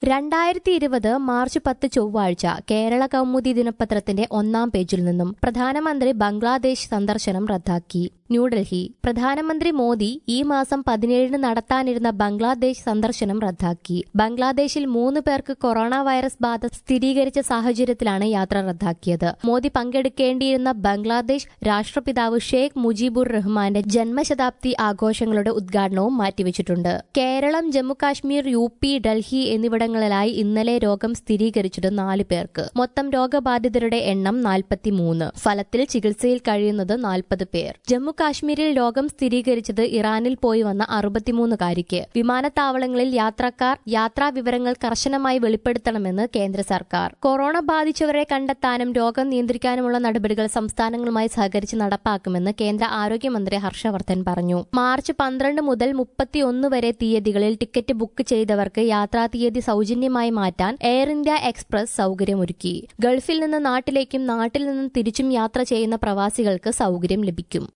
രണ്ടായിരത്തി ഇരുപത് മാർച്ച് പത്ത് ചൊവ്വാഴ്ച കേരള കൗമുദി ദിനപത്രത്തിന്റെ ഒന്നാം പേജിൽ നിന്നും പ്രധാനമന്ത്രി ബംഗ്ലാദേശ് സന്ദർശനം റദ്ദാക്കി ന്യൂഡൽഹി പ്രധാനമന്ത്രി മോദി ഈ മാസം പതിനേഴിന് നടത്താനിരുന്ന ബംഗ്ലാദേശ് സന്ദർശനം റദ്ദാക്കി ബംഗ്ലാദേശിൽ മൂന്ന് പേർക്ക് കൊറോണ വൈറസ് ബാധ സ്ഥിരീകരിച്ച സാഹചര്യത്തിലാണ് യാത്ര റദ്ദാക്കിയത് മോദി പങ്കെടുക്കേണ്ടിയിരുന്ന ബംഗ്ലാദേശ് രാഷ്ട്രപിതാവ് ഷെയ്ഖ് മുജീബുർ റഹ്മാന്റെ ജന്മശതാബ്ദി ആഘോഷങ്ങളുടെ ഉദ്ഘാടനവും മാറ്റിവെച്ചിട്ടുണ്ട് കേരളം ജമ്മുകാശ്മീർ യു പി ഡൽഹി എന്നിവിടങ്ങളിലായി ഇന്നലെ രോഗം സ്ഥിരീകരിച്ചത് നാല് പേർക്ക് മൊത്തം രോഗബാധിതരുടെ എണ്ണം നാൽപ്പത്തിമൂന്ന് ഫലത്തിൽ ചികിത്സയിൽ കഴിയുന്നത് നാൽപ്പത് പേർ ജമ്മു കാശ്മീരിൽ രോഗം സ്ഥിരീകരിച്ചത് ഇറാനിൽ പോയി വന്ന അറുപത്തിമൂന്നുകാരിക്ക് വിമാനത്താവളങ്ങളിൽ യാത്രക്കാർ യാത്രാ വിവരങ്ങൾ കർശനമായി വെളിപ്പെടുത്തണമെന്ന് കേന്ദ്ര സർക്കാർ കൊറോണ ബാധിച്ചവരെ കണ്ടെത്താനും രോഗം നിയന്ത്രിക്കാനുമുള്ള നടപടികൾ സംസ്ഥാനങ്ങളുമായി സഹകരിച്ച് നടപ്പാക്കുമെന്ന് കേന്ദ്ര ആരോഗ്യമന്ത്രി ഹർഷവർദ്ധൻ പറഞ്ഞു മാർച്ച് പന്ത്രണ്ട് മുതൽ മുപ്പത്തിയൊന്ന് വരെ തീയതികളിൽ ടിക്കറ്റ് ബുക്ക് ചെയ്തവർക്ക് യാത്രാ തീയതി സൗജന്യമായി മാറ്റാൻ എയർ ഇന്ത്യ എക്സ്പ്രസ് സൗകര്യമൊരുക്കി ഗൾഫിൽ നിന്ന് നാട്ടിലേക്കും നാട്ടിൽ നിന്ന് തിരിച്ചും യാത്ര ചെയ്യുന്ന പ്രവാസികൾക്ക് സൗകര്യം ലഭിക്കും